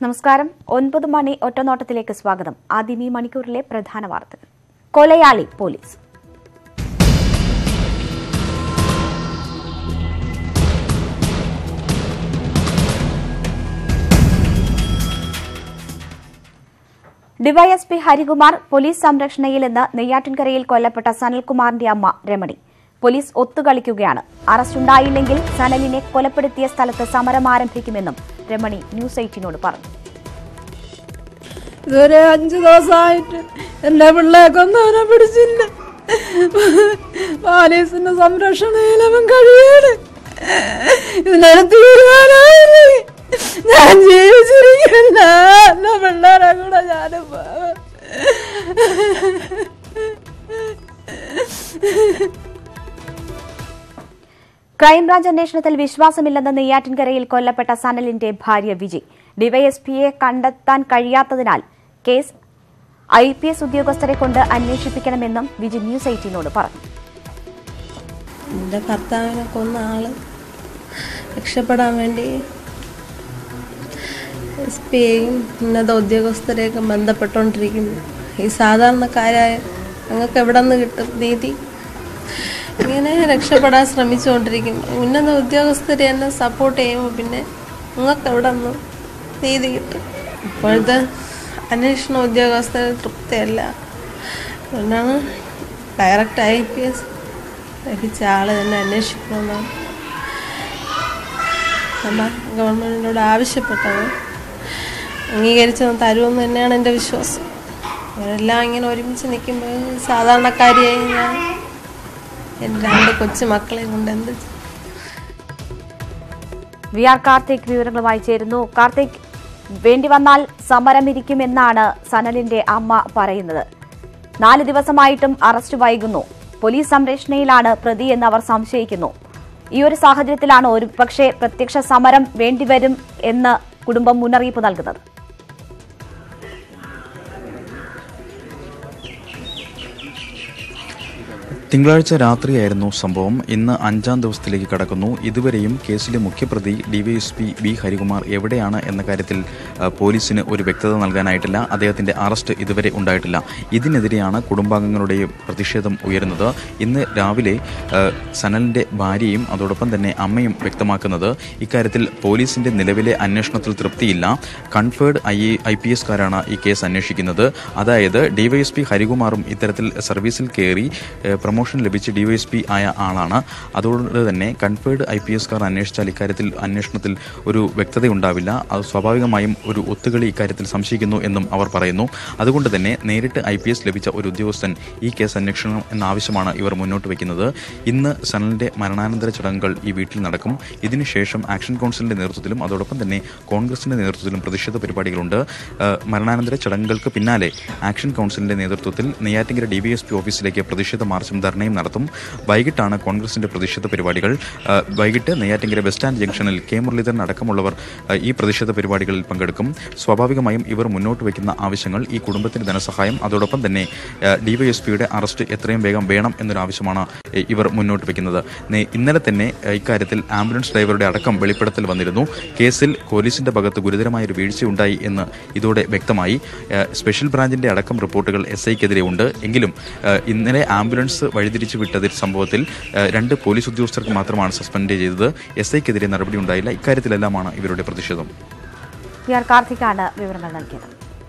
നമസ്കാരം ഒൻപത് മണി ഒറ്റനോട്ടത്തിലേക്ക് സ്വാഗതം ആദ്യം ഈ മണിക്കൂറിലെ പ്രധാന വാർത്തകൾ കൊലയാളി പോലീസ് ഡിവൈഎസ്പി ഹരികുമാർ പോലീസ് സംരക്ഷണയിൽ നിന്ന് നെയ്യാറ്റിൻകരയിൽ കൊല്ലപ്പെട്ട സനൽകുമാറിന്റെ അമ്മ രമണി പോലീസ് ഒത്തുകളിക്കുകയാണ് അറസ്റ്റുണ്ടായില്ലെങ്കിൽ സനലിനെ കൊലപ്പെടുത്തിയ സ്ഥലത്ത് സമരം ആരംഭിക്കുമെന്നും രമണി ന്യൂസ് എയ്റ്റീനോട് പറഞ്ഞു ഇതുവരെ അഞ്ചു ദിവസമായിട്ട് എന്റെ പിള്ളേക്കൊന്നും അവനെ പിടിച്ചില്ല പോലീസിന്റെ സംരക്ഷണയിൽ അവൻ കഴിയാണ് ഇതിനൊരു തീരുമാനമായി ഞാൻ ജീവിച്ചിരിക്കില്ല എന്റെ പിള്ളേരെ കൂടെ ഞാനും പോവും. ക്രൈംബ്രാഞ്ച് അന്വേഷണത്തിൽ വിശ്വാസമില്ലെന്ന് നെയ്യാറ്റിൻകരയിൽ കൊല്ലപ്പെട്ട സനലിന്റെ ഭാര്യ വിജയ് ഡിവൈഎസ്പിയെ കണ്ടെത്താൻ കഴിയാത്തതിനാൽ കേസ് ഐ പി എസ് ഉദ്യോഗസ്ഥരെ കൊണ്ട് അന്വേഷിപ്പിക്കണമെന്നും വിജയ് ന്യൂസ് എയ്റ്റീനോട് പറഞ്ഞു എന്റെ ഭർത്താവിനെ കൊന്ന ആള് രക്ഷപ്പെടാൻ വേണ്ടി എസ് പിയെയും ഉന്നത ഉദ്യോഗസ്ഥരെയൊക്കെ ബന്ധപ്പെട്ടുകൊണ്ടിരിക്കുന്നു ഈ സാധാരണക്കാരായ ഞങ്ങൾക്ക് എവിടെ നിന്ന് കിട്ടും നീതി ഇങ്ങനെ രക്ഷപ്പെടാൻ ശ്രമിച്ചുകൊണ്ടിരിക്കും ഉന്നത ഉദ്യോഗസ്ഥർ എന്നെ സപ്പോർട്ട് ചെയ്യുമ്പോൾ പിന്നെ നിങ്ങൾക്ക് എവിടെ നിന്ന് നീതി കിട്ടും ഇപ്പോഴത്തെ അന്വേഷണ ഉദ്യോഗസ്ഥർ തൃപ്തിയല്ല അതുകൊണ്ടാണ് ഡയറക്റ്റ് ഐ പി എസ് ലഭിച്ച ആൾ തന്നെ അന്വേഷിക്കണമെന്നാണ് നമ്മൾ ഗവൺമെൻറ്റിനോട് ആവശ്യപ്പെട്ടത് അംഗീകരിച്ചത് തരുമെന്ന് തന്നെയാണ് എൻ്റെ വിശ്വാസം അവരെല്ലാം ഇങ്ങനെ ഒരുമിച്ച് നിൽക്കുമ്പോൾ സാധാരണക്കാരിയായി ഞാൻ എൻ്റെ രണ്ട് കൊച്ചു മക്കളെ കൊണ്ട് എന്ത് ചെയ്യും? വി ആർ കാർത്തിക് വിവരങ്ങളുമായി ചേരുന്നു കാർത്തിക് വേണ്ടി വന്നാൽ സമരമിരിക്കുമെന്നാണ് സനലിന്റെ അമ്മ പറയുന്നത് നാല് ദിവസമായിട്ടും അറസ്റ്റ് വൈകുന്നു പോലീസ് സംരക്ഷണയിലാണ് പ്രതി എന്ന് അവർ സംശയിക്കുന്നു ഈ ഒരു സാഹചര്യത്തിലാണ് ഒരു പക്ഷേ പ്രത്യക്ഷ സമരം വേണ്ടിവരും എന്ന് കുടുംബം മുന്നറിയിപ്പ് നൽകുന്നത് തിങ്കളാഴ്ച രാത്രിയായിരുന്നു സംഭവം ഇന്ന് അഞ്ചാം ദിവസത്തിലേക്ക് കടക്കുന്നു ഇതുവരെയും കേസിലെ മുഖ്യപ്രതി ഡിവൈഎസ്പി ബി ഹരികുമാർ എവിടെയാണ് എന്ന കാര്യത്തിൽ ആ, പോലീസിന് ഒരു വ്യക്തത നൽകാനായിട്ടില്ല അദ്ദേഹത്തിന്റെ അറസ്റ്റ് ഇതുവരെ ഉണ്ടായിട്ടില്ല ഇതിനെതിരെയാണ് കുടുംബാംഗങ്ങളുടെ പ്രതിഷേധം ഉയരുന്നത് ഇന്ന് രാവിലെ ആ, സനലിന്റെ ഭാര്യയും അതോടൊപ്പം തന്നെ അമ്മയും വ്യക്തമാക്കുന്നത് ഇക്കാര്യത്തിൽ പോലീസിന്റെ നിലവിലെ അന്വേഷണത്തിൽ തൃപ്തിയില്ല കൺഫേർഡ് ഐ ഐ പി എസ്കാരാണ് ഈ കേസ് അന്വേഷിക്കുന്നത് അതായത് ഡിവൈഎസ്പി ഹരികുമാറും ഇത്തരത്തിൽ സർവീസിൽ കയറി ഏഹ്, പ്രൊമോഷൻ ലഭിച്ച് ഡിവൈഎസ്പി ആയ ആളാണ് അതുകൊണ്ട് തന്നെ കൺഫേർഡ് ഐ പി എസ്കാർ അന്വേഷിച്ചാൽ ഇക്കാര്യത്തിൽ അന്വേഷണത്തിൽ ഒരു വ്യക്തതയുണ്ടാവില്ല അത് സ്വാഭാവികമായും ഒരു ഒത്തുകളി ഇക്കാര്യത്തിൽ സംശയിക്കുന്നു എന്നും അവർ പറയുന്നു അതുകൊണ്ട് തന്നെ നേരിട്ട് ഐ പി എസ് ലഭിച്ച ഒരു ഉദ്യോഗസ്ഥൻ ഈ കേസ് അന്വേഷണം എന്ന ആവശ്യമാണ് ഇവർ മുന്നോട്ട് വയ്ക്കുന്നത് ഇന്ന് സനലിന്റെ മരണാനന്തര ചടങ്ങുകൾ ഈ വീട്ടിൽ നടക്കും ഇതിനുശേഷം ആക്ഷൻ കൗൺസിലിന്റെ നേതൃത്വത്തിലും അതോടൊപ്പം തന്നെ കോൺഗ്രസിന്റെ നേതൃത്വത്തിലും പ്രതിഷേധ പരിപാടികളുണ്ട് ഏഹ്, മരണാനന്തര ചടങ്ങുകൾക്ക് പിന്നാലെ ആക്ഷൻ കൗൺസിലിന്റെ നേതൃത്വത്തിൽ Neyyattinkara D V S P ഓഫീസിലേക്ക് പ്രതിഷേധ മാർച്ചും ധർണയും നടത്തും വൈകിട്ടാണ് കോൺഗ്രസിന്റെ പ്രതിഷേധ പരിപാടികൾ ഏഹ്, വൈകിട്ട് നെയ്യാറ്റിങ്കര ബസ് സ്റ്റാൻഡ് ജംഗ്ഷനിൽ കെ മുരളീധരൻ അടക്കമുള്ളവർ ഏഹ്, ഈ പ്രതിഷേധ പരിപാടികളിൽ പങ്കെടുക്കും സ്വാഭാവികമായും ഇവർ മുന്നോട്ട് വയ്ക്കുന്ന ആവശ്യങ്ങൾ ഈ കുടുംബത്തിന് ധനസഹായം അതോടൊപ്പം തന്നെ ഡിവൈഎസ്പിയുടെ അറസ്റ്റ് എത്രയും വേഗം വേണം എന്നൊരു ആവശ്യമാണ് ഏഹ്, ഇവർ മുന്നോട്ട് വയ്ക്കുന്നത് നേ- ഇന്നലെ തന്നെ ഏഹ്, ഇക്കാര്യത്തിൽ ആംബുലൻസ് ഡ്രൈവറുടെ അടക്കം വെളിപ്പെടുത്തൽ വന്നിരുന്നു കേസിൽ പോലീസിന്റെ ഭാഗത്ത് ഗുരുതരമായ ഒരു വീഴ്ചയുണ്ടായി എന്ന് ഇതോടെ വ്യക്തമായി ഏഹ്, സ്പെഷ്യൽ ബ്രാഞ്ചിന്റെ അടക്കം റിപ്പോർട്ടുകൾ എസ് ഐക്കെതിരെ ഉണ്ട് എങ്കിലും ഏഹ്, ഇന്നലെ ആംബുലൻസ് വഴിതിരിച്ചു വിട്ടതിൽ സംഭവത്തിൽ ഏഹ്, രണ്ട് പോലീസ് ഉദ്യോഗസ്ഥർക്ക് മാത്രമാണ് സസ്പെൻഡ് ചെയ്തത് എസ് ഐക്കെതിരെ നടപടി ഉണ്ടായില്ല ഇക്കാര്യത്തിലെല്ലാമാണ് ഇവരുടെ പ്രതിഷേധം വി ആർ കാർത്തിക്കാണ് വിവരങ്ങൾ നൽകിയത്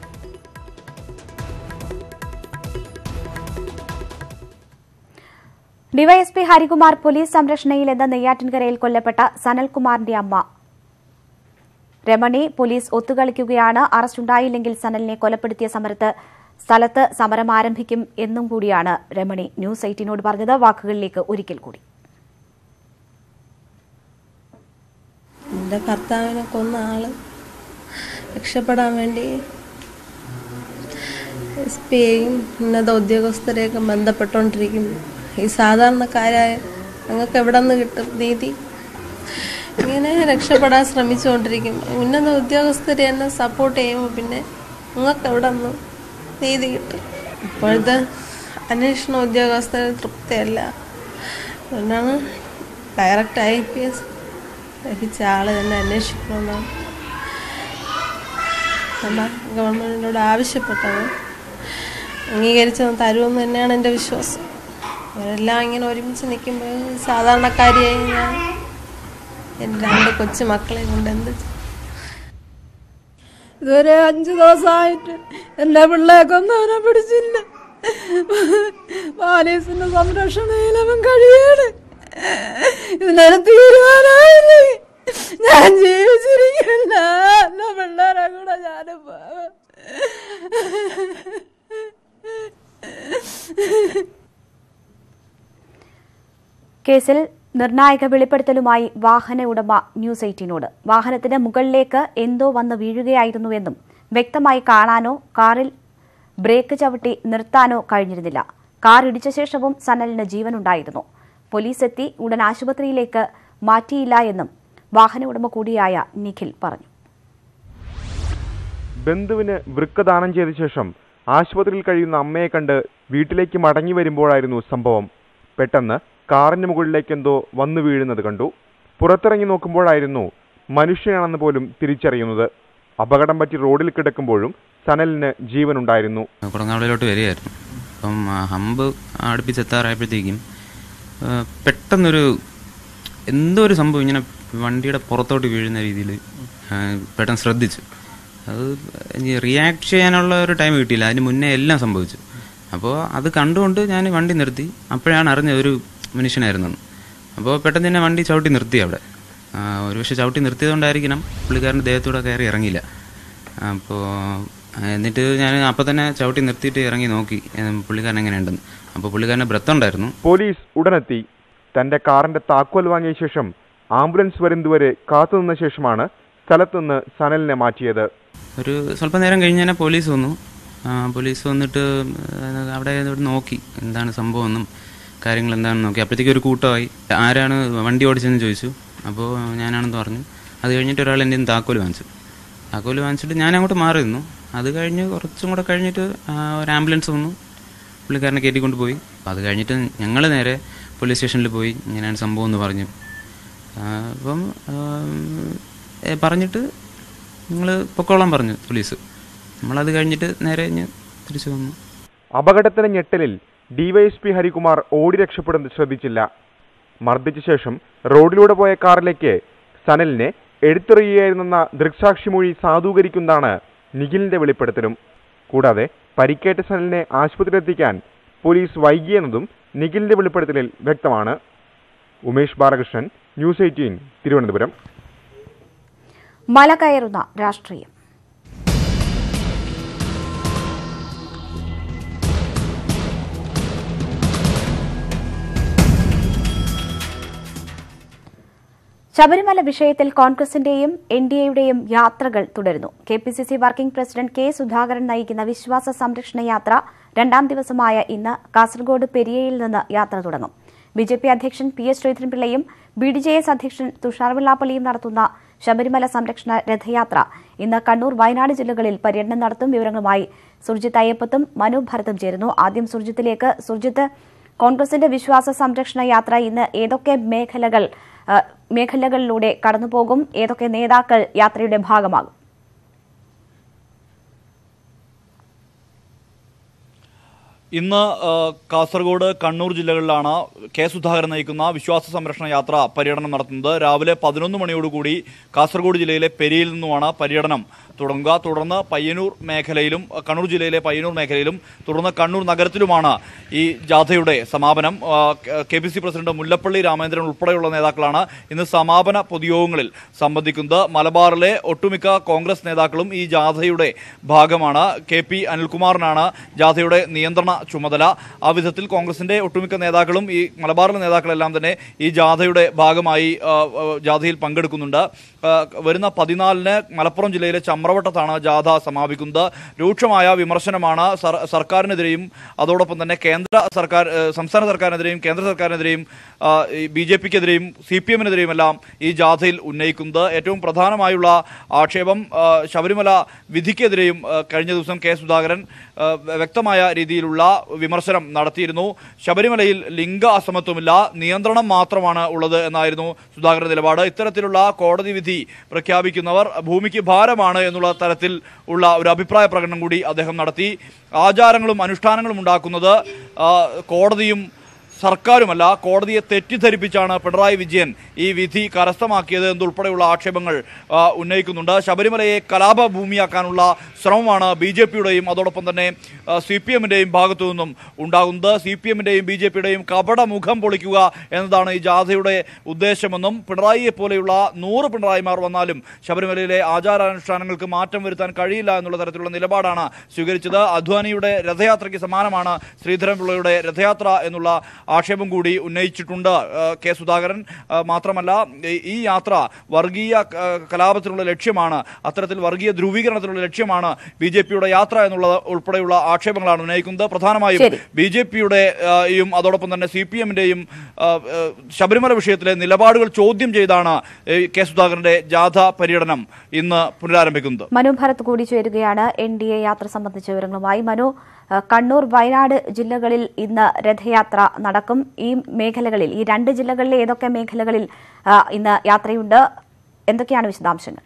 ഡിവൈഎസ്പി ഹരികുമാർ പോലീസ് സംരക്ഷണയിൽ എന്ന നെയ്യാറ്റിൻകരയിൽ കൊല്ലപ്പെട്ട സനൽകുമാറിന്റെ അമ്മ രമണി പോലീസ് ഒത്തുകളിക്കുകയാണ് അറസ്റ്റ് ഉണ്ടായില്ലെങ്കിൽ സനലിനെ കൊലപ്പെടുത്തിയ സമരത്ത് സ്ഥലത്ത് സമരം ആരംഭിക്കും എന്നും കൂടിയാണ് രമണി ന്യൂസ് എയ്റ്റീനോട് പറഞ്ഞത് വാക്കുകളിലേക്ക് ഒരിക്കൽ കൂടി എൻ്റെ ഭർത്താവിനെ കൊന്ന ആള് രക്ഷപ്പെടാൻ വേണ്ടി എസ് പിയെയും ഉന്നത ഉദ്യോഗസ്ഥരെയൊക്കെ ബന്ധപ്പെട്ടുകൊണ്ടിരിക്കുന്നു ഈ സാധാരണക്കാരായ ഞങ്ങൾക്ക് എവിടെ നിന്ന് കിട്ടും നീതി ഇങ്ങനെ രക്ഷപ്പെടാൻ ശ്രമിച്ചുകൊണ്ടിരിക്കും ഉന്നത ഉദ്യോഗസ്ഥർ എന്നെ സപ്പോർട്ട് ചെയ്യുമ്പോൾ പിന്നെ നിങ്ങൾക്ക് എവിടെ നിന്ന് നീതി കിട്ടും ഇപ്പോഴത്തെ അന്വേഷണ ഉദ്യോഗസ്ഥർ തൃപ്തിയല്ല അതുകൊണ്ടാണ് ഡയറക്റ്റ് ഐ പി എസ് ലഭിച്ച ആൾ തന്നെ അന്വേഷിക്കണമെന്നാണ് എന്നാ ഗവൺമെൻറ്റിനോട് ആവശ്യപ്പെട്ടത് അംഗീകരിച്ചത് തരുമെന്ന് തന്നെയാണ് എൻ്റെ വിശ്വാസം അവരെല്ലാം ഇങ്ങനെ ഒരുമിച്ച് നിൽക്കുമ്പോൾ സാധാരണക്കാരിയായി ഞാൻ എൻ്റെ രണ്ട് കൊച്ചു മക്കളെ കൊണ്ട് എന്ത് ചെയ്യും? ഇതുവരെ അഞ്ചു ദിവസമായിട്ട് എൻ്റെ പിള്ളേക്കൊന്നും അവനെ പിടിച്ചില്ല പോലീസിന്റെ സംരക്ഷണയിൽ അവൻ കഴിയാണ് ഇതിനൊരു തീരുമാനമില്ലേ ഞാൻ ജീവിച്ചിരിക്കില്ല എൻ്റെ പിള്ളേരെ കൂടെ ഞാനും പോവാം. കേസിൽ നിർണായക വെളിപ്പെടുത്തലുമായി വാഹന ഉടമ ന്യൂസ് എയ്റ്റീനോട് വാഹനത്തിന് മുകളിലേക്ക് എന്തോ വന്ന് വീഴുകയായിരുന്നുവെന്നും വ്യക്തമായി കാണാനോ കാറിൽ ബ്രേക്ക് ചവിട്ടി നിർത്താനോ കഴിഞ്ഞിരുന്നില്ല കാർ ഇടിച്ച ശേഷവും സനലിന് ജീവനുണ്ടായിരുന്നു പോലീസ് എത്തി ഉടൻ ആശുപത്രിയിലേക്ക് മാറ്റിയില്ല എന്നും വാഹന ഉടമ കൂടിയായ നിഖിൽ പറഞ്ഞു ബന്ധുവിന് വൃക്ക ദാനം ചെയ്ത ശേഷം ആശുപത്രിയിൽ കഴിയുന്ന അമ്മയെ കണ്ട് വീട്ടിലേക്ക് മടങ്ങി വരുമ്പോഴായിരുന്നു സംഭവം പെട്ടെന്ന് കാറിന് മുകളിലേക്ക് എന്തോ വന്നു വീഴുന്നത് കണ്ടു പുറത്തിറങ്ങി നോക്കുമ്പോഴായിരുന്നു മനുഷ്യനാണെന്ന് പോലും തിരിച്ചറിയുന്നത് അപകടം പറ്റി റോഡിൽ കിടക്കുമ്പോഴും സനലിന് ജീവനുണ്ടായിരുന്നു കുറങ്ങാവിലോട്ട് വരികയായിരുന്നു അപ്പം ആ ഹമ്പ് അടുപ്പിച്ചെത്താറായപ്പോഴത്തേക്കും ആ, പെട്ടെന്നൊരു എന്തോ ഒരു സംഭവം ഇങ്ങനെ വണ്ടിയുടെ പുറത്തോട്ട് വീഴുന്ന രീതിയിൽ പെട്ടെന്ന് ശ്രദ്ധിച്ചു അത് റിയാക്ട് ചെയ്യാനുള്ള ഒരു ടൈം കിട്ടിയില്ല അതിന് മുന്നേ എല്ലാം സംഭവിച്ചു അപ്പോൾ അത് കണ്ടുകൊണ്ട് ഞാൻ വണ്ടി നിർത്തി അപ്പോഴാണ് അറിഞ്ഞത് ഒരു മനുഷ്യനായിരുന്നു അപ്പോൾ പെട്ടെന്ന് തന്നെ വണ്ടി ചവിട്ടി നിർത്തി അവിടെ ആ, ഒരുപക്ഷെ ചവിട്ടി നിർത്തിയതുകൊണ്ടായിരിക്കണം പുള്ളിക്കാരൻ്റെ ദേഹത്തൂടെ കയറി ഇറങ്ങിയില്ല അപ്പോൾ എന്നിട്ട് ഞാൻ അപ്പോൾ തന്നെ ചവിട്ടി നിർത്തിയിട്ട് ഇറങ്ങി നോക്കി ഏ, പുള്ളിക്കാരൻ എങ്ങനെയുണ്ടെന്ന് അപ്പോൾ പുള്ളിക്കാരൻ്റെ ബ്രത്ത് ഉണ്ടായിരുന്നു പോലീസ് ഉടനെത്തി തന്റെ കാറിന്റെ താക്കോൽ വാങ്ങിയ ശേഷം ആംബുലൻസ് വരുന്നതുവരെ കാത്തുനിന്ന ശേഷമാണ് സ്ഥലത്തുനിന്ന് സനലിനെ മാറ്റിയത് ഒരു സ്വല്പ നേരം കഴിഞ്ഞ് തന്നെ പോലീസ് വന്നു ആ, പോലീസ് വന്നിട്ട് ആ, അവിടെ ഇവിടെ നോക്കി എന്താണ് സംഭവം എന്നും കാര്യങ്ങൾ എന്താണെന്ന് നോക്കി അപ്പോഴത്തേക്കും ഒരു കൂട്ടമായി ആരാണ് വണ്ടി ഓടിച്ചതെന്ന് ചോദിച്ചു അപ്പോൾ ഞാനാണെന്ന് പറഞ്ഞു അത് കഴിഞ്ഞിട്ട് ഒരാൾ എൻ്റെ കയ്യിൽ നിന്ന് താക്കോൽ വാങ്ങിച്ചു താക്കോൽ വാങ്ങിച്ചിട്ട് ഞാൻ അങ്ങോട്ട് മാറി നിന്നു അത് കഴിഞ്ഞ് കുറച്ചും കൂടെ കഴിഞ്ഞിട്ട് ആ, ഒരു ആംബുലൻസ് വന്നു പുള്ളിക്കാരനെ കയറ്റിക്കൊണ്ട് പോയി അപ്പോൾ അത് കഴിഞ്ഞിട്ട് ഞങ്ങൾ നേരെ പോലീസ് സ്റ്റേഷനിൽ പോയി ഇങ്ങനെയാണ് സംഭവം എന്ന് പറഞ്ഞു ആ, അപ്പം ആം, ഏ, പറഞ്ഞിട്ട് നിങ്ങൾ പൊക്കോളാൻ പറഞ്ഞു പോലീസ് നമ്മളത് കഴിഞ്ഞിട്ട് നേരെ ഇഞ്ഞ് തിരിച്ചു വന്നു അപകടത്തിന് ഞെട്ടലിൽ ഡിവൈഎസ്പി ഹരികുമാർ ഓടി രക്ഷപ്പെടുന്നത് ശ്രദ്ധിച്ചില്ല മർദ്ദിച്ച ശേഷം റോഡിലൂടെ പോയ കാറിലേക്ക് സനലിനെ എടുത്തെറിയുകയായിരുന്നെന്ന ദൃക്സാക്ഷിമൊഴി സാധൂകരിക്കുന്നതാണ് നിഖിലിന്റെ വെളിപ്പെടുത്തലും കൂടാതെ പരിക്കേറ്റ സനലിനെ ആശുപത്രിയിലെത്തിക്കാൻ പോലീസ് വൈകിയെന്നതും നിഖിലിന്റെ വെളിപ്പെടുത്തലിൽ വ്യക്തമാണ് ഉമേഷ് ബാലകൃഷ്ണൻ ന്യൂസ് എയ്റ്റീൻ തിരുവനന്തപുരം മല കയറുന്ന രാഷ്ട്രീയം ശബരിമല വിഷയത്തിൽ കോൺഗ്രസിന്റെയും എൻ ഡി എയുടെയും യാത്രകൾ തുടരുന്നു K P C C working president K Sudhakaran നയിക്കുന്ന വിശ്വാസ സംരക്ഷണ യാത്ര രണ്ടാം ദിവസമായ ഇന്ന് കാസർഗോഡ് പെരിയയിൽ നിന്ന് യാത്ര തുടങ്ങും ബി ജെ പി അധ്യക്ഷൻ പി എസ് ശ്രീധരൻപിള്ളയും ബി ഡി ജെ എസ് അധ്യക്ഷൻ തുഷാർ വെള്ളാപ്പള്ളിയും നടത്തുന്ന ശബരിമല സംരക്ഷണ രഥയാത്ര ഇന്ന് കണ്ണൂർ വയനാട് ജില്ലകളിൽ പര്യടനം നടത്തും വിവരങ്ങളുമായി സുർജിത്ത് അയ്യപ്പത്തും മനു ഭരതും ചേരുന്നു ആദ്യം സുർജിത്തിലേക്ക് സുർജിത്ത് കോൺഗ്രസിന്റെ വിശ്വാസ സംരക്ഷണ യാത്ര ഇന്ന് ഏതൊക്കെ മേഖലകൾ ആ, മേഖലകളിലൂടെ കടന്നുപോകും ഏതൊക്കെ നേതാക്കൾ യാത്രയുടെ ഭാഗമാകും ഇന്ന് ആ, കാസർഗോഡ് കണ്ണൂർ ജില്ലകളിലാണ് കെ സുധാകരൻ നയിക്കുന്ന വിശ്വാസ സംരക്ഷണ യാത്ര പര്യടനം നടത്തുന്നത് രാവിലെ പതിനൊന്ന് മണിയോടുകൂടി കാസർഗോഡ് ജില്ലയിലെ പെരിയിൽ നിന്നുമാണ് പര്യടനം തുടങ്ങുക തുടർന്ന് പയ്യന്നൂർ മേഖലയിലും ആ, കണ്ണൂർ ജില്ലയിലെ പയ്യന്നൂർ മേഖലയിലും തുടർന്ന് കണ്ണൂർ നഗരത്തിലുമാണ് ഈ ജാഥയുടെ സമാപനം ആ, K P C president Mullappally Ramachandran ഉൾപ്പെടെയുള്ള നേതാക്കളാണ് ഇന്ന് സമാപന പൊതുയോഗങ്ങളിൽ സംബന്ധിക്കുന്നത് മലബാറിലെ ഒട്ടുമിക്ക കോൺഗ്രസ് നേതാക്കളും ഈ ജാഥയുടെ ഭാഗമാണ് കെ പി അനിൽകുമാറിനാണ് ജാഥയുടെ നിയന്ത്രണ ചുമതല ആ വിധത്തിൽ കോൺഗ്രസിന്റെ ഒട്ടുമിക്ക നേതാക്കളും ഈ മലബാറിലെ നേതാക്കളെല്ലാം തന്നെ ഈ ജാഥയുടെ ഭാഗമായി ആ, ആ, ജാഥയിൽ പങ്കെടുക്കുന്നുണ്ട് ആ, വരുന്ന പതിനാലിന് മലപ്പുറം ജില്ലയിലെ ചമ്രവട്ടത്താണ് ജാഥ സമാപിക്കുന്നത് രൂക്ഷമായ വിമർശനമാണ് സർ- സർക്കാരിനെതിരെയും അതോടൊപ്പം തന്നെ കേന്ദ്ര സർക്കാർ ഏ, സംസ്ഥാന സർക്കാരിനെതിരെയും കേന്ദ്ര സർക്കാരിനെതിരെയും ബി ജെ പിക്കെതിരെയും സി പി എമ്മിനെതിരെയും എല്ലാം ഈ ജാഥയിൽ ഉന്നയിക്കുന്നത് ഏറ്റവും പ്രധാനമായുള്ള ആക്ഷേപം ആ, ശബരിമല വിധിക്കെതിരെയും ആ, കഴിഞ്ഞ ദിവസം കെ സുധാകരൻ ആ, വ്യക്തമായ രീതിയിലുള്ള വിമർശനം നടത്തിയിരുന്നു ശബരിമലയിൽ ലിംഗ അസമത്വമില്ല നിയന്ത്രണം മാത്രമാണ് ഉള്ളത് എന്നായിരുന്നു സുധാകരന്റെ നിലപാട് ഇത്തരത്തിലുള്ള കോടതി വിധി തീയതി പ്രഖ്യാപിക്കുന്നവർ ഭൂമിക്ക് ഭാരമാണ് എന്നുള്ള തരത്തിൽ ഉള്ള ഒരു അഭിപ്രായ പ്രകടനം കൂടി അദ്ദേഹം നടത്തി ആചാരങ്ങളും അനുഷ്ഠാനങ്ങളും ഉണ്ടാക്കുന്നത് ആ, കോടതിയും സർക്കാരുമല്ല കോടതിയെ തെറ്റിദ്ധരിപ്പിച്ചാണ് പിണറായി വിജയൻ ഈ വിധി കരസ്ഥമാക്കിയത് എന്നുൾപ്പെടെയുള്ള ആക്ഷേപങ്ങൾ ആ, ഉന്നയിക്കുന്നുണ്ട് ശബരിമലയെ കലാപഭൂമിയാക്കാനുള്ള ശ്രമമാണ് ബി ജെ പിയുടെയും അതോടൊപ്പം തന്നെ സി പി എമ്മിൻ്റെയും ഭാഗത്തു നിന്നും ഉണ്ടാകുന്നത് സി പി എമ്മിൻ്റെയും ബി ജെ പിയുടെയും കപട മുഖം പൊളിക്കുക എന്നതാണ് ഈ ജാഥയുടെ ഉദ്ദേശമെന്നും പിണറായിയെ പോലെയുള്ള നൂറ് പിണറായിമാർ വന്നാലും ശബരിമലയിലെ ആചാരാനുഷ്ഠാനങ്ങൾക്ക് മാറ്റം വരുത്താൻ കഴിയില്ല എന്നുള്ള തരത്തിലുള്ള നിലപാടാണ് സ്വീകരിച്ചത് അദ്വാനിയുടെ രഥയാത്രയ്ക്ക് സമാനമാണ് ശ്രീധരൻപിള്ളയുടെ രഥയാത്ര എന്നുള്ള ആക്ഷേപം കൂടി ഉന്നയിച്ചിട്ടുണ്ട് ആ, കെ സുധാകരൻ ആ, മാത്രമല്ല ഈ- ഈ യാത്ര വർഗീയ ആ, കലാപത്തിനുള്ള ലക്ഷ്യമാണ് അത്തരത്തിൽ വർഗീയ ധ്രുവീകരണത്തിനുള്ള ലക്ഷ്യമാണ് ബി ജെ പിയുടെ യാത്ര എന്നുള്ള ഉൾപ്പെടെയുള്ള ആക്ഷേപങ്ങളാണ് ഉന്നയിക്കുന്നത് പ്രധാനമായും ശരി. ബി ജെ പിയുടെ യും അതോടൊപ്പം തന്നെ സി പി എമ്മിന്റെയും ശബരിമല വിഷയത്തിലെ നിലപാടുകൾ ചോദ്യം ചെയ്താണ് ഏ, കെ സുധാകരന്റെ ജാഥ പര്യടനം ഇന്ന് പുനരാരംഭിക്കുന്നത് മനു ഭരത് കൂടി ചേരുകയാണ് എൻ ഡി എ യാത്ര സംബന്ധിച്ച വിവരങ്ങളുമായി മനു ഏഹ്, കണ്ണൂർ വയനാട് ജില്ലകളിൽ ഇന്ന് രഥയാത്ര നടക്കും ഈ മേഖലകളിൽ ഈ രണ്ട് ജില്ലകളിലെ ഏതൊക്കെ മേഖലകളിൽ ആ, ഇന്ന് യാത്രയുണ്ട് എന്തൊക്കെയാണ് വിശദാംശങ്ങൾ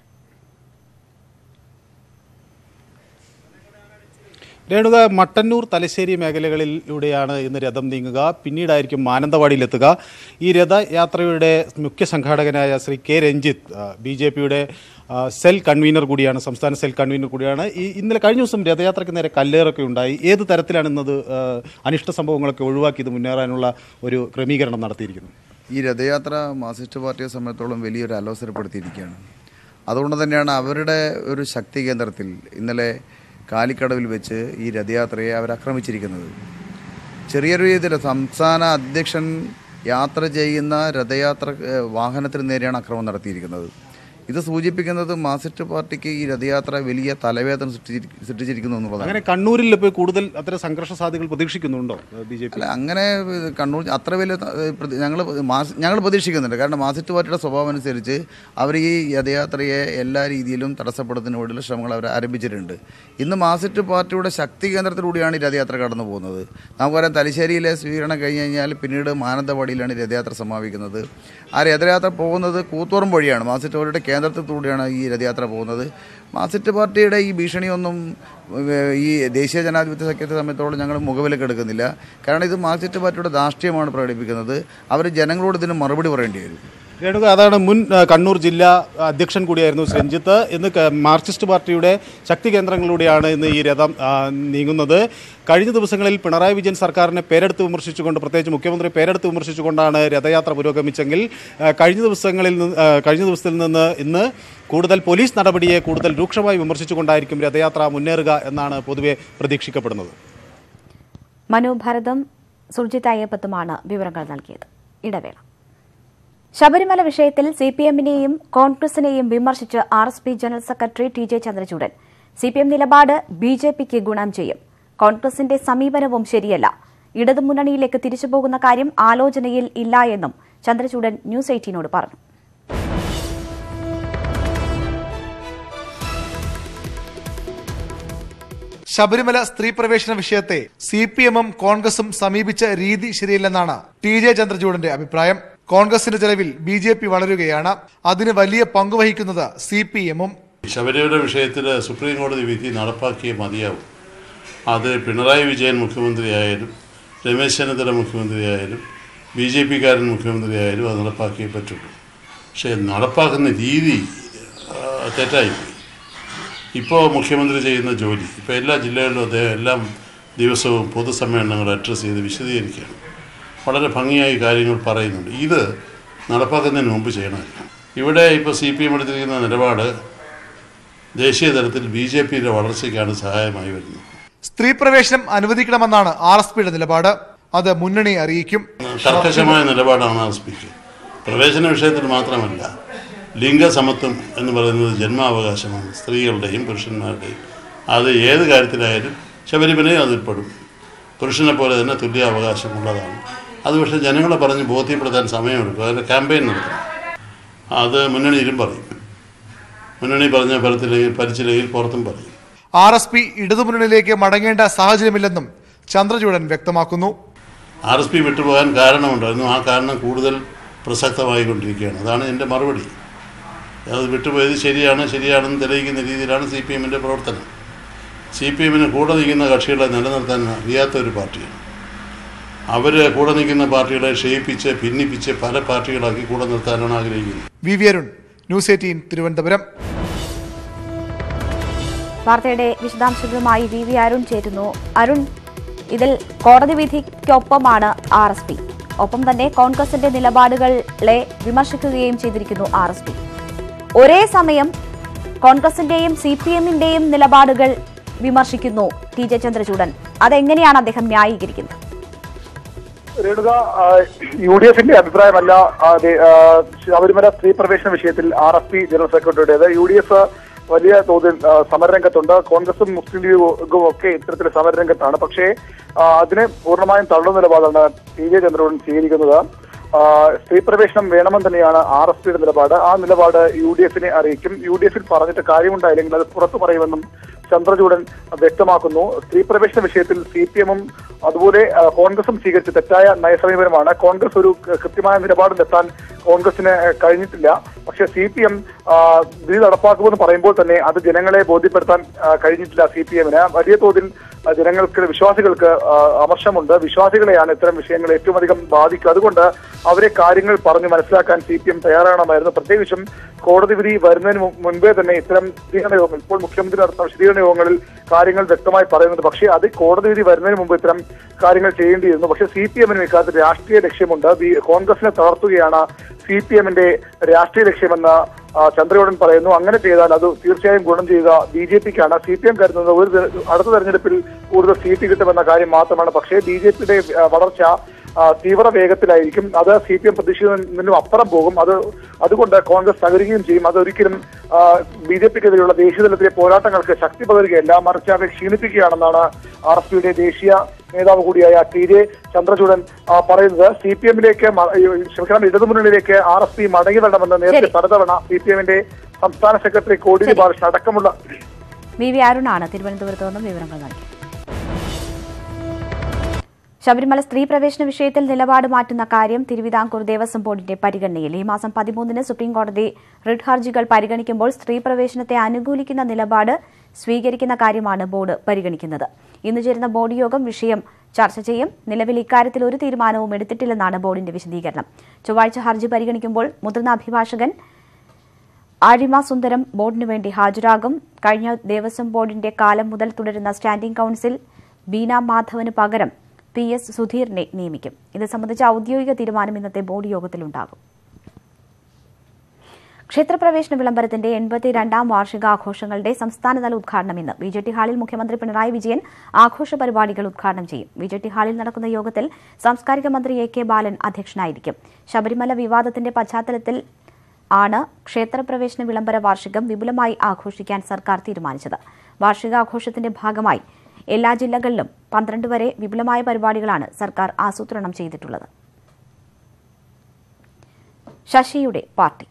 രേണുക മട്ടന്നൂർ തലശ്ശേരി മേഖലകളിലൂടെയാണ് ഇന്ന് രഥം നീങ്ങുക പിന്നീടായിരിക്കും മാനന്തവാടിയിലെത്തുക ഈ രഥയാത്രയുടെ മുഖ്യ സംഘാടകനായ Shri K Ranjith B J പിയുടെ സെൽ കൺവീനർ കൂടിയാണ് സംസ്ഥാന സെൽ കൺവീനർ കൂടിയാണ് ഈ ഇന്നലെ കഴിഞ്ഞ ദിവസം രഥയാത്രയ്ക്ക് നേരെ കല്ലേറൊക്കെ ഉണ്ടായി ഏത് തരത്തിലാണ് ഇന്നത് ആ, അനിഷ്ട സംഭവങ്ങളൊക്കെ ഒഴിവാക്കി ഇത് മുന്നേറാനുള്ള ഒരു ക്രമീകരണം നടത്തിയിരിക്കുന്നത് ഈ രഥയാത്ര മാർസിസ്റ്റ് പാർട്ടിയെ സംബന്ധിച്ചോളം വലിയൊരു അലോസരപ്പെടുത്തിയിരിക്കുകയാണ് അതുകൊണ്ട് തന്നെയാണ് അവരുടെ ഒരു ശക്തി കേന്ദ്രത്തിൽ ഇന്നലെ കാലിക്കടവിൽ വെച്ച് ഈ രഥയാത്രയെ അവർ ആക്രമിച്ചിരിക്കുന്നത് ചെറിയൊരു രീതിയിൽ സംസ്ഥാന അധ്യക്ഷൻ യാത്ര ചെയ്യുന്ന രഥയാത്ര ഏഹ്, വാഹനത്തിന് നേരെയാണ് ആക്രമണം നടത്തിയിരിക്കുന്നത് ഇത് സൂചിപ്പിക്കുന്നത് മാർസിസ്റ്റ് പാർട്ടിക്ക് ഈ രഥയാത്ര വലിയ തലവേദന സൃഷ്ടിച്ചിരി- സൃഷ്ടിച്ചിരിക്കുന്നു എന്നുള്ളതാണ് അങ്ങനെ കണ്ണൂരിൽ ഇപ്പോൾ കൂടുതൽ അത്തരം സംഘർഷ സാധ്യതകൾ പ്രതീക്ഷിക്കുന്നുണ്ടോ ബി ജെ പി അല്ല അങ്ങനെ ഏഹ്, കണ്ണൂർ അത്ര വലിയ ഞങ്ങൾ ഞങ്ങൾ പ്രതീക്ഷിക്കുന്നുണ്ട് കാരണം മാർസിസ്റ്റ് പാർട്ടിയുടെ സ്വഭാവം അനുസരിച്ച് അവർ ഈ രഥയാത്രയെ എല്ലാ രീതിയിലും തടസ്സപ്പെടുത്തുന്നതിന് വേണ്ടിയുള്ള ശ്രമങ്ങൾ അവർ ആരംഭിച്ചിട്ടുണ്ട് ഇന്ന് മാർസിസ്റ്റ് പാർട്ടിയുടെ ശക്തി കേന്ദ്രത്തിലൂടെയാണ് ഈ രഥയാത്ര കടന്നു പോകുന്നത് നമുക്കറിയാം തലശ്ശേരിയിലെ സ്വീകരണം കഴിഞ്ഞ് കഴിഞ്ഞാൽ പിന്നീട് മാനന്തവാടിയിലാണ് ഈ രഥയാത്ര സമാപിക്കുന്നത് ആ രഥയാത്ര പോകുന്നത് കൂത്തോറും വഴിയാണ് മാർസിസ്റ്റ് പാർട്ടിയുടെ കേന്ദ്രത്തിലൂടെയാണ് ഈ രഥയാത്ര പോകുന്നത് മാർസിസ്റ്റ് പാർട്ടിയുടെ ഈ ഭീഷണിയൊന്നും ഏഹ്, ഈ ദേശീയ ജനാധിപത്യ സഖ്യത്തെ സംബന്ധിച്ചോളം ഞങ്ങൾ മുഖവിലേക്ക് എടുക്കുന്നില്ല കാരണം ഇത് മാർക്സിസ്റ്റ് പാർട്ടിയുടെ ധാർഷ്ട്യമാണ് പ്രകടിപ്പിക്കുന്നത് അവർ ജനങ്ങളോട് ഇതിന് മറുപടി പറയേണ്ടി വരും രേണുക അതാണ് മുൻ ആ, കണ്ണൂർ ജില്ലാ അധ്യക്ഷൻ കൂടിയായിരുന്നു രഞ്ജിത്ത് ഇന്ന് ക- മാർക്സിസ്റ്റ് പാർട്ടിയുടെ ശക്തി കേന്ദ്രങ്ങളിലൂടെയാണ് ഇന്ന് ഈ രഥം ആ, നീങ്ങുന്നത് കഴിഞ്ഞ ദിവസങ്ങളിൽ പിണറായി വിജയൻ സർക്കാരിനെ പേരെടുത്ത് വിമർശിച്ചുകൊണ്ട് പ്രത്യേകിച്ച് മുഖ്യമന്ത്രി പേരെടുത്ത് വിമർശിച്ചുകൊണ്ടാണ് രഥയാത്ര പുരോഗമിച്ചെങ്കിൽ ആ, കഴിഞ്ഞ ദിവസങ്ങളിൽ നിന്ന് ആ, കഴിഞ്ഞ ദിവസത്തിൽ നിന്ന് ഇന്ന് കൂടുതൽ പോലീസ് നടപടിയെ കൂടുതൽ രൂക്ഷമായി വിമർശിച്ചുകൊണ്ടായിരിക്കും രഥയാത്ര മുന്നേറുക എന്നാണ് പൊതുവെ പ്രതീക്ഷിക്കപ്പെടുന്നത് മനു ഭരതും സുർജിത് അയ്യപ്പത്തുമാണ് വിവരങ്ങൾ നൽകിയത് ഇടവേള ശബരിമല വിഷയത്തിൽ സി പി എമ്മിനെയും കോൺഗ്രസിനെയും വിമർശിച്ച് R S P general secretary T J Chandrachoodan C P M നിലപാട് ബി ജെ പിക്ക് ഗുണം ചെയ്യും കോൺഗ്രസിന്റെ സമീപനവും ശരിയല്ല ഇടതുമുന്നണിയിലേക്ക് തിരിച്ചുപോകുന്ന കാര്യം ആലോചനയിൽ ഇല്ല എന്നും ചന്ദ്രചൂഡൻ ന്യൂസ് എയ്റ്റീനോട് പറഞ്ഞു ശബരിമല സ്ത്രീ പ്രവേശന വിഷയത്തെ സി പി എമ്മും കോൺഗ്രസും സമീപിച്ച രീതി ശരിയല്ലെന്നാണ് ടി ജെ ചന്ദ്രചൂഡന്റെ അഭിപ്രായം കോൺഗ്രസിന്റെ ചെലവിൽ ബി ജെ പി വളരുകയാണ് അതിന് വലിയ പങ്കുവഹിക്കുന്നത് സി പി എമ്മും ശബരിമല വിഷയത്തിൽ സുപ്രീം കോടതി വിധി നടപ്പാക്കിയേ മതിയാവും അത് പിണറായി വിജയൻ മുഖ്യമന്ത്രിയായാലും രമേശ് ചെന്നിത്തല മുഖ്യമന്ത്രിയായാലും ബി ജെ പിക്കാരൻ മുഖ്യമന്ത്രിയായാലും അത് നടപ്പാക്കിയേ പറ്റുള്ളൂ പക്ഷേ നടപ്പാക്കുന്ന രീതി ആ, തെറ്റായിപ്പോയി ഇപ്പോൾ മുഖ്യമന്ത്രി ചെയ്യുന്ന ജോലി ഇപ്പോൾ എല്ലാ ജില്ലകളിലും അദ്ദേഹം എല്ലാം ദിവസവും പൊതുസമ്മേളനങ്ങൾ അഡ്രസ്സ് ചെയ്ത് വിശദീകരിക്കുകയാണ് വളരെ ഭംഗിയായി കാര്യങ്ങൾ പറയുന്നുണ്ട് ഇത് നടപ്പാക്കുന്നതിന് മുമ്പ് ചെയ്യണമായിരുന്നു ഇവിടെ ഇപ്പോൾ സി പി എം എടുത്തിരിക്കുന്ന നിലപാട് ദേശീയ തലത്തിൽ ബി ജെ പിയുടെ വളർച്ചയ്ക്കാണ് സഹായമായി വരുന്നത് സ്ത്രീ പ്രവേശനം അനുവദിക്കണമെന്നാണ് ആർ എസ് പിയുടെ നിലപാട് അത് മുന്നണി അറിയിക്കും കർക്കശമായ നിലപാടാണ് ആർ എസ് പിക്ക് പ്രവേശന വിഷയത്തിൽ മാത്രമല്ല ലിംഗസമത്വം എന്ന് പറയുന്നത് ജന്മാവകാശമാണ് സ്ത്രീകളുടെയും പുരുഷന്മാരുടെയും അത് ഏത് കാര്യത്തിലായാലും ശബരിമലയും അതിൽപ്പെടും പുരുഷനെ പോലെ തന്നെ തുല്യാവകാശമുള്ളതാണ് അത് പക്ഷേ ജനങ്ങളെ പറഞ്ഞ് ബോധ്യപ്പെടുത്താൻ സമയമെടുക്കും അതിൻ്റെ ക്യാമ്പയിൻ നടത്തണം അത് മുന്നണിയിലും പറയും മുന്നണി പറഞ്ഞ ഫലത്തില്ലെങ്കിൽ ഭരിച്ചില്ലെങ്കിൽ പുറത്തും പറയും ആർ എസ് പി ഇടതുമുന്നണിയിലേക്ക് മടങ്ങേണ്ട സാഹചര്യമില്ലെന്നും ചന്ദ്രചൂഡൻ വ്യക്തമാക്കുന്നു ആർ എസ് പി വിട്ടുപോകാൻ കാരണമുണ്ടായിരുന്നു ആ കാരണം കൂടുതൽ പ്രസക്തമായിക്കൊണ്ടിരിക്കുകയാണ് അതാണ് എൻ്റെ മറുപടി അത് വിട്ടുപോയത് ശരിയാണ് ശരിയാണെന്ന് തെളിയിക്കുന്ന രീതിയിലാണ് സി പി എമ്മിൻ്റെ പ്രവർത്തനം സി പി എമ്മിന് കൂടെ നിൽക്കുന്ന കക്ഷികളെ നിലനിർത്താൻ അറിയാത്ത ഒരു പാർട്ടിയാണ് അവർ കൂടെ നിൽക്കുന്ന പാർട്ടികളെ ക്ഷയിപ്പിച്ച് ഭിന്നിപ്പിച്ച് പല പാർട്ടികളാക്കി കൂടെ നിർത്താനാണ് ആഗ്രഹിക്കുന്നത് V V Arun news eighteen Thiruvananthapuram വാർത്തയുടെ വിശദാംശങ്ങളുമായി വി വി അരുൺ ചേരുന്നു അരുൺ ഇതിൽ കോടതി വിധിക്കൊപ്പമാണ് ആർ എസ് പി ഒപ്പം തന്നെ കോൺഗ്രസിന്റെ നിലപാടുകളെ വിമർശിക്കുകയും ചെയ്തിരിക്കുന്നു ആർ എസ് പി ഒരേ സമയം കോൺഗ്രസിന്റെയും സി പി എമ്മിന്റെയും നിലപാടുകൾ വിമർശിക്കുന്നു ടി ജെ ചന്ദ്രചൂഡൻ അതെങ്ങനെയാണ് അദ്ദേഹം ന്യായീകരിക്കുന്നത് രേണുക ആ, യു ഡി എഫിന്റെ അഭിപ്രായമല്ല ആ, ദേ, ആ, ശബരിമല സ്ത്രീ പ്രവേശന വിഷയത്തിൽ ആർ എസ് പി ജനറൽ സെക്രട്ടറിയുടേത് യു ഡി എഫ് വലിയ തോതിൽ ആ, സമരരംഗത്തുണ്ട് കോൺഗ്രസും മുസ്ലിം ലീഗും ഒക്കെ ഇത്തരത്തിൽ സമരരംഗത്താണ് പക്ഷേ ആ, അതിനെ പൂർണ്ണമായും തള്ളുന്ന നിലപാടാണ് ടി ജെ ചന്ദ്രൻ സ്വീകരിക്കുന്നത് ആ, സ്ത്രീ പ്രവേശനം വേണമെന്ന് തന്നെയാണ് ആർ എസ് പിയുടെ നിലപാട് ആ നിലപാട് യു ഡി എഫിനെ അറിയിക്കും യു ഡി എഫിൽ പറഞ്ഞിട്ട് കാര്യമുണ്ടായില്ലെങ്കിൽ അത് പുറത്തു പറയുമെന്നും ചന്ദ്രചൂഡൻ വ്യക്തമാക്കുന്നു സ്ത്രീ പ്രവേശന വിഷയത്തിൽ സി പി എമ്മും അതുപോലെ ആ, കോൺഗ്രസും സ്വീകരിച്ച തെറ്റായ നയസമീപനമാണ് കോൺഗ്രസ് ഒരു ക- കൃത്യമായ നിലപാടിലെത്താൻ കോൺഗ്രസിന് ആ, കഴിഞ്ഞിട്ടില്ല പക്ഷേ സി പി എം വിധി നടപ്പാക്കുമെന്ന് പറയുമ്പോൾ തന്നെ അത് ജനങ്ങളെ ബോധ്യപ്പെടുത്താൻ ആ, കഴിഞ്ഞിട്ടില്ല സി പി എമ്മിന് വലിയ തോതിൽ ആ, ജനങ്ങൾക്ക് വിശ്വാസികൾക്ക് ആ, അമർഷമുണ്ട് വിശ്വാസികളെയാണ് ഇത്തരം വിഷയങ്ങൾ ഏറ്റവും അധികം ബാധിക്കുക അതുകൊണ്ട് അവരെ കാര്യങ്ങൾ പറഞ്ഞു മനസ്സിലാക്കാൻ സി പി എം തയ്യാറാണമായിരുന്നു പ്രത്യേകിച്ചും കോടതി വിധി വരുന്നതിന് മു- മുൻപേ തന്നെ ഇത്തരം വിശദീകരണ യോഗങ്ങൾ ഇപ്പോൾ മുഖ്യമന്ത്രി നടത്തുന്ന വിശദീകരണ യോഗങ്ങളിൽ കാര്യങ്ങൾ വ്യക്തമായി പറയുന്നുണ്ട് പക്ഷേ അത് കോടതി വിധി വരുന്നതിന് മുമ്പ് ഇത്തരം കാര്യങ്ങൾ ചെയ്യേണ്ടിയിരുന്നു പക്ഷേ സി പി എമ്മിന് ഇക്കാലത്ത് രാഷ്ട്രീയ ലക്ഷ്യമുണ്ട് ബി- കോൺഗ്രസിനെ തളർത്തുകയാണ് സി പി എമ്മിന്റെ രാഷ്ട്രീയ ലക്ഷ്യമെന്ന് ആ, ചന്ദ്രചൂഡൻ പറയുന്നു അങ്ങനെ ചെയ്താൽ അത് തീർച്ചയായും ഗുണം ചെയ്യുക ബി ജെ പിക്കാണ് സി പി എം കരുതുന്നത് ഒരു തെര- അടുത്ത തെരഞ്ഞെടുപ്പിൽ കൂടുതൽ സീറ്റ് കിട്ടുമെന്ന കാര്യം മാത്രമാണ് പക്ഷേ ബി ജെ പിയുടെ വളർച്ച ആ, തീവ്ര വേഗത്തിലായിരിക്കും അത് സി പി എം പ്രതീക്ഷിക്കുന്നതിനും അപ്പുറം പോകും അത് അതുകൊണ്ട് കോൺഗ്രസ് തകരുകയും ചെയ്യും അതൊരിക്കലും ബി ജെ പിക്കെതിരെയുള്ള ദേശീയ തലത്തിലെ പോരാട്ടങ്ങൾക്ക് ശക്തി പകരുകയല്ല മറിച്ച് അവരെ ക്ഷീണിപ്പിക്കുകയാണെന്നാണ് ആർ എസ് പിയുടെ ദേശീയ നേതാവ് കൂടിയായ ടി ജെ ചന്ദ്രചൂഡൻ ആ, പറയുന്നത് സി പി എമ്മിലേക്ക് ക്ഷമിക്കണം ഇടതുമുന്നണിയിലേക്ക് ആർ എസ് പി മടങ്ങി വരണമെന്ന് നേരത്തെ പലതവണ സി പി എമ്മിന്റെ സംസ്ഥാന സെക്രട്ടറി കോടിയേരി ബാലകൃഷ്ണൻ അടക്കമുള്ള വി വി അരുണാണ് തിരുവനന്തപുരത്ത് നിന്നും വിവരങ്ങൾ നൽകി ശബരിമല സ്ത്രീ പ്രവേശന വിഷയത്തിൽ നിലപാട് മാറ്റുന്ന കാര്യം തിരുവിതാംകൂർ ദേവസ്വം ബോർഡിന്റെ പരിഗണനയിൽ ഈ മാസം പതിമൂന്നിന് സുപ്രീംകോടതി റിട്ട് ഹർജികൾ പരിഗണിക്കുമ്പോൾ സ്ത്രീ പ്രവേശനത്തെ അനുകൂലിക്കുന്ന നിലപാട് സ്വീകരിക്കുന്ന കാര്യമാണ് ബോർഡ് പരിഗണിക്കുന്നത് ഇന്ന് ചേരുന്ന ബോർഡ് യോഗം വിഷയം ചർച്ച ചെയ്യും നിലവിൽ ഇക്കാര്യത്തിൽ ഒരു തീരുമാനവും എടുത്തിട്ടില്ലെന്നാണ് ബോർഡിന്റെ വിശദീകരണം ചൊവ്വാഴ്ച ഹർജി പരിഗണിക്കുമ്പോൾ മുതിർന്ന അഭിഭാഷകൻ ആരിമ സുന്ദരം ബോർഡിനു വേണ്ടി ഹാജരാകും കഴിഞ്ഞ ദേവസ്വം ബോർഡിന്റെ കാലം മുതൽ തുടരുന്ന സ്റ്റാൻഡിംഗ് കൌൺസിൽ ബീന മാധവന് പകരം പി എസ് സുധീറിനെ നിയമിക്കും ഇത് സംബന്ധിച്ച ഔദ്യോഗിക തീരുമാനം ഇന്നത്തെ ബോർഡ് യോഗത്തിലുണ്ടാകും ക്ഷേത്രപ്രവേശന വിളംബരത്തിന്റെ എൺപത്തിരണ്ടാം വാർഷികാഘോഷങ്ങളുടെ സംസ്ഥാനതല ഉദ്ഘാടനം ഇന്ന് ബി ജെ ടി ഹാളിൽ മുഖ്യമന്ത്രി പിണറായി വിജയൻ ആഘോഷ പരിപാടികൾ ഉദ്ഘാടനം ചെയ്യും ബി ജെ ടി ഹാളിൽ നടക്കുന്ന യോഗത്തിൽ സാംസ്കാരിക മന്ത്രി എ കെ ബാലൻ അധ്യക്ഷനായിരിക്കും ശബരിമല വിവാദത്തിന്റെ പശ്ചാത്തലത്തിൽ ആണ് ക്ഷേത്രപ്രവേശന വിളംബര വാർഷികം വിപുലമായി ആഘോഷിക്കാൻ സർക്കാർ തീരുമാനിച്ചത് വാർഷികാഘോഷത്തിന്റെ ഭാഗമായി എല്ലാ ജില്ലകളിലും പന്ത്രണ്ട് വരെ വിപുലമായ പരിപാടികളാണ് സർക്കാർ ആസൂത്രണം ചെയ്തിട്ടുള്ളത് ശശിയുടെ പാർട്ടി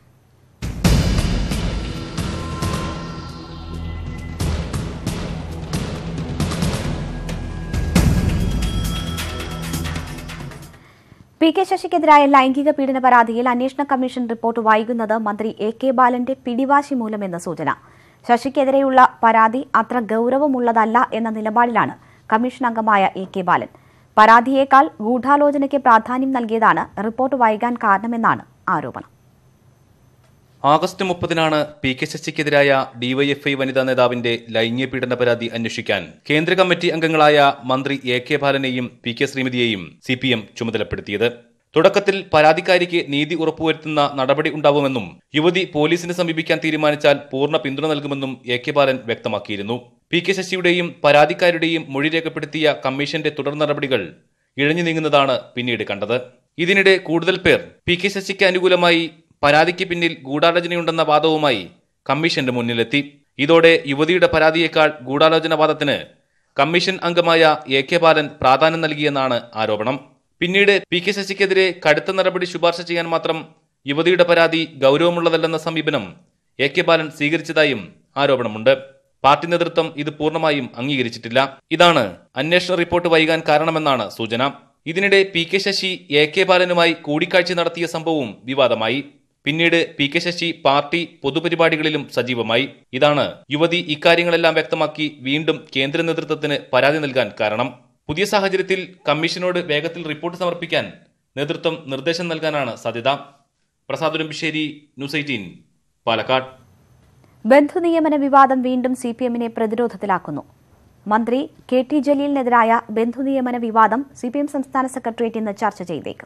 പി കെ ശശിക്കെതിരായ ലൈംഗിക പീഡന പരാതിയിൽ അന്വേഷണ കമ്മീഷൻ റിപ്പോർട്ട് വൈകുന്നത് മന്ത്രി എ കെ ബാലന്റെ പിടിവാശി മൂലമെന്ന സൂചന ശശിക്കെതിരെയുള്ള പരാതി അത്ര ഗൌരവമുള്ളതല്ല എന്ന നിലപാടിലാണ് കമ്മീഷൻ അംഗമായ എ കെ ബാലൻ പരാതിയേക്കാൾ ഗൂഢാലോചനയ്ക്ക് പ്രാധാന്യം നൽകിയതാണ് റിപ്പോർട്ട് വൈകാൻ കാരണമെന്നാണ് ആരോപണം ആഗസ്റ്റ് മുപ്പതിനാണ് പി കെ ശശിക്കെതിരായ ഡിവൈഎഫ്ഐ വനിതാ നേതാവിന്റെ ലൈംഗിക പീഡന പരാതി അന്വേഷിക്കാൻ കേന്ദ്ര കമ്മിറ്റി അംഗങ്ങളായ മന്ത്രി എ കെ ബാലനെയും പി കെ ശ്രീമതിയെയും സി പി എം ചുമതലപ്പെടുത്തിയത് തുടക്കത്തിൽ പരാതിക്കാരിക്ക് നീതി ഉറപ്പുവരുത്തുന്ന നടപടി ഉണ്ടാവുമെന്നും യുവതി പോലീസിനെ സമീപിക്കാൻ തീരുമാനിച്ചാൽ പൂർണ്ണ പിന്തുണ നൽകുമെന്നും എ കെ ബാലൻ വ്യക്തമാക്കിയിരുന്നു പി കെ ശശിയുടെയും പരാതിക്കാരുടെയും മൊഴി രേഖപ്പെടുത്തിയ കമ്മീഷന്റെ തുടർ നടപടികൾ ഇഴഞ്ഞു നീങ്ങുന്നതാണ് പിന്നീട് കണ്ടത് ഇതിനിടെ കൂടുതൽ പേർ പി കെ ശശിക്ക് അനുകൂലമായി പരാതിക്ക് പിന്നിൽ ഗൂഢാലോചനയുണ്ടെന്ന വാദവുമായി കമ്മീഷന്റെ മുന്നിലെത്തി ഇതോടെ യുവതിയുടെ പരാതിയേക്കാൾ ഗൂഢാലോചന വാദത്തിന് കമ്മീഷൻ അംഗമായ എ കെ ബാലൻ പ്രാധാന്യം നൽകിയെന്നാണ് ആരോപണം പിന്നീട് പി കെ ശശിക്കെതിരെ കടുത്ത നടപടി ശുപാർശ ചെയ്യാൻ മാത്രം യുവതിയുടെ പരാതി ഗൗരവമുള്ളതല്ലെന്ന സമീപനം എ കെ ബാലൻ സ്വീകരിച്ചതായും ആരോപണമുണ്ട് പാർട്ടി നേതൃത്വം ഇത് പൂർണ്ണമായും അംഗീകരിച്ചിട്ടില്ല ഇതാണ് അന്വേഷണ റിപ്പോർട്ട് വൈകാൻ കാരണമെന്നാണ് സൂചന ഇതിനിടെ P K Sasi A K ബാലനുമായി കൂടിക്കാഴ്ച നടത്തിയ സംഭവവും വിവാദമായി പിന്നീട് പി കെ ശശി പാർട്ടി പൊതുപരിപാടികളിലും സജീവമായി ഇതാണ് യുവതി ഇക്കാര്യങ്ങളെല്ലാം വ്യക്തമാക്കി വീണ്ടും കേന്ദ്ര നേതൃത്വത്തിന് പരാതി നൽകാൻ കാരണം പുതിയ സാഹചര്യത്തിൽ കമ്മീഷനോട് വേഗത്തിൽ റിപ്പോർട്ട് സമർപ്പിക്കാൻ നേതൃത്വം നിർദ്ദേശം നൽകാനാണ് സാധ്യത പ്രസാദ് ഉടുമ്പിശ്ശേരി ന്യൂസ് എയ്റ്റീൻ പാലക്കാട് ബന്ധുനിയമന വിവാദം വീണ്ടും സി പി എമ്മിനെ പ്രതിരോധത്തിലാക്കുന്നു മന്ത്രി കെ ടി ജലീലിനെതിരായ ബന്ധുനിയമന വിവാദം സി പി എം സംസ്ഥാന സെക്രട്ടേറിയറ്റ് ഇന്ന് ചർച്ച ചെയ്തേക്കും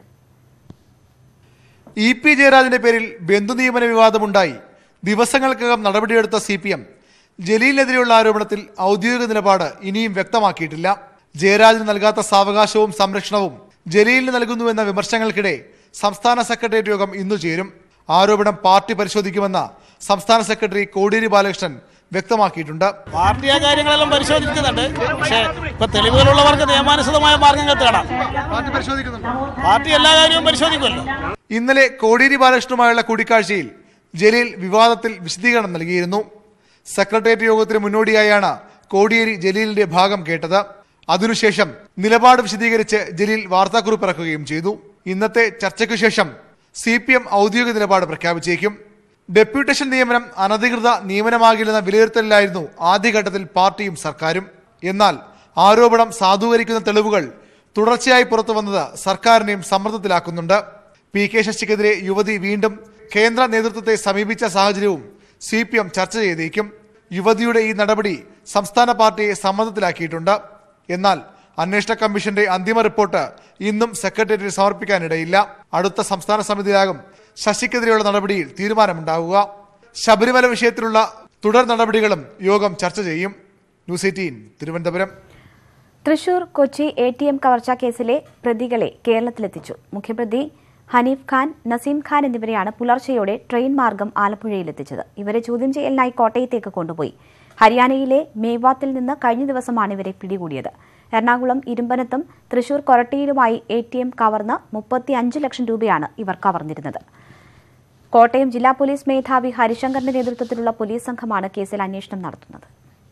ഇ പി ജയരാജന്റെ പേരിൽ ബന്ധുനിയമന വിവാദമുണ്ടായി ദിവസങ്ങൾക്കകം നടപടിയെടുത്ത സി പി എം ജലീലിനെതിരെയുള്ള ആരോപണത്തിൽ ഔദ്യോഗിക നിലപാട് ഇനിയും വ്യക്തമാക്കിയിട്ടില്ല ജയരാജന് നൽകാത്ത സാവകാശവും സംരക്ഷണവും ജലീലിന് നൽകുന്നുവെന്ന വിമർശനങ്ങൾക്കിടെ സംസ്ഥാന സെക്രട്ടേറിയറ്റ് യോഗം ഇന്നു ചേരും ആരോപണം പാർട്ടി പരിശോധിക്കുമെന്ന സംസ്ഥാന സെക്രട്ടറി കോടിയേരി ബാലകൃഷ്ണൻ വ്യക്തമാക്കിയിട്ടുണ്ട് പാർട്ടി ആ കാര്യങ്ങളെല്ലാം പരിശോധിക്കുന്നുണ്ട് പക്ഷേ ഇപ്പൊ തെളിവുകളുള്ളവർക്ക് നിയമാനുസൃതമായ മാർഗങ്ങൾ തേടാം പാർട്ടി എല്ലാ കാര്യവും പരിശോധിക്കുമല്ലോ ഇന്നലെ കോടിയേരി ബാലകൃഷ്ണനുമായുള്ള കൂടിക്കാഴ്ചയിൽ ജലീൽ വിവാദത്തിൽ വിശദീകരണം നൽകിയിരുന്നു സെക്രട്ടേറിയറ്റ് യോഗത്തിന് മുന്നോടിയായാണ് കോടിയേരി ജലീലിന്റെ ഭാഗം കേട്ടത് അതിനുശേഷം നിലപാട് വിശദീകരിച്ച് ജലീൽ വാർത്താക്കുറിപ്പ് ഇറക്കുകയും ചെയ്തു ഇന്നത്തെ ചർച്ചയ്ക്കു ശേഷം സി പി എം ഔദ്യോഗിക നിലപാട് പ്രഖ്യാപിച്ചേക്കും ഡെപ്യൂട്ടേഷൻ നിയമനം അനധികൃത നിയമനമാകില്ലെന്ന വിലയിരുത്തലിലായിരുന്നു ആദ്യഘട്ടത്തിൽ പാർട്ടിയും സർക്കാരും എന്നാൽ ആരോപണം സാധൂകരിക്കുന്ന തെളിവുകൾ തുടർച്ചയായി പുറത്തു വന്നത് സർക്കാരിനെയും സമ്മർദ്ദത്തിലാക്കുന്നുണ്ട് പി കെ ശശിക്കെതിരെ യുവതി വീണ്ടും കേന്ദ്ര നേതൃത്വത്തെ സമീപിച്ച സാഹചര്യവും സി പി എം ചർച്ച ചെയ്തേക്കും യുവതിയുടെ ഈ നടപടി സംസ്ഥാന പാർട്ടിയെ സമ്മർദ്ദത്തിലാക്കിയിട്ടുണ്ട് എന്നാൽ അന്വേഷണ കമ്മീഷന്റെ അന്തിമ റിപ്പോർട്ട് ഇന്നും സെക്രട്ടേറിയറ്റിൽ സമർപ്പിക്കാനിടയില്ല അടുത്ത സംസ്ഥാന സമിതിയിലാകും ശശിക്കെതിരെയുള്ള നടപടിയിൽ തീരുമാനമുണ്ടാവുക ശബരിമല വിഷയത്തിലുള്ള തുടർ നടപടികളും യോഗം ചർച്ച ചെയ്യും news eighteen Thiruvananthapuram Thrissur Kochi A T M കവർച്ചാ കേസിലെ പ്രതികളെ കേരളത്തിലെത്തിച്ചു മുഖ്യപ്രതി ഹനീഫ് ഖാൻ നസീം ഖാൻ എന്നിവരെയാണ് പുലർച്ചെയോടെ ട്രെയിൻ മാർഗം ആലപ്പുഴയിലെത്തിച്ചത് ഇവരെ ചോദ്യം ചെയ്യലിനായി കോട്ടയത്തേക്ക് കൊണ്ടുപോയി ഹരിയാനയിലെ മേവാത്തിൽ നിന്ന് കഴിഞ്ഞ ദിവസമാണ് ഇവരെ പിടികൂടിയത് എറണാകുളം ഇരുമ്പനത്തും തൃശൂർ കൊരട്ടിയിലുമായി എ ടി എം കവർന്ന് മുപ്പത്തിയഞ്ച് ലക്ഷം രൂപയാണ് ഇവർ കവർന്നിരുന്നത് കോട്ടയം ജില്ലാ പോലീസ് മേധാവി ഹരിശങ്കറിന്റെ നേതൃത്വത്തിലുള്ള പോലീസ് സംഘമാണ് കേസിൽ അന്വേഷണം നടത്തുന്നത്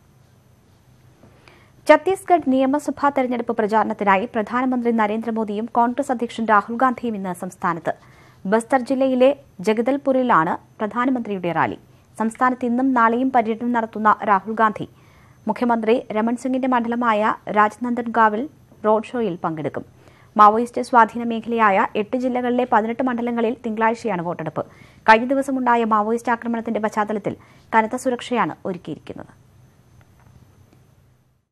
ഛത്തീസ്ഗഡ് നിയമസഭാ തെരഞ്ഞെടുപ്പ് പ്രചാരണത്തിനായി പ്രധാനമന്ത്രി നരേന്ദ്രമോദിയും കോൺഗ്രസ് അധ്യക്ഷൻ രാഹുൽ ഗാന്ധിയും ഇന്ന് സംസ്ഥാനത്ത് ബസ്തർ ജില്ലയിലെ ജഗദൽപൂരിലാണ് പ്രധാനമന്ത്രിയുടെ റാലി സംസ്ഥാനത്ത് ഇന്നും നാളെയും പര്യടനം നടത്തുന്ന രാഹുൽ ഗാന്ധി മുഖ്യമന്ത്രി രമൺ സിംഗിന്റെ മണ്ഡലമായ രാജ്നന്ദൻഗാവിൽ റോഡ് ഷോയിൽ പങ്കെടുക്കും മാവോയിസ്റ്റ് സ്വാധീന മേഖലയായ എട്ട് ജില്ലകളിലെ പതിനെട്ട് മണ്ഡലങ്ങളിൽ തിങ്കളാഴ്ചയാണ് വോട്ടെടുപ്പ് കഴിഞ്ഞ ദിവസമുണ്ടായ മാവോയിസ്റ്റ് ആക്രമണത്തിന്റെ പശ്ചാത്തലത്തിൽ കനത്ത സുരക്ഷയാണ് ഒരുക്കിയിരിക്കുന്നത്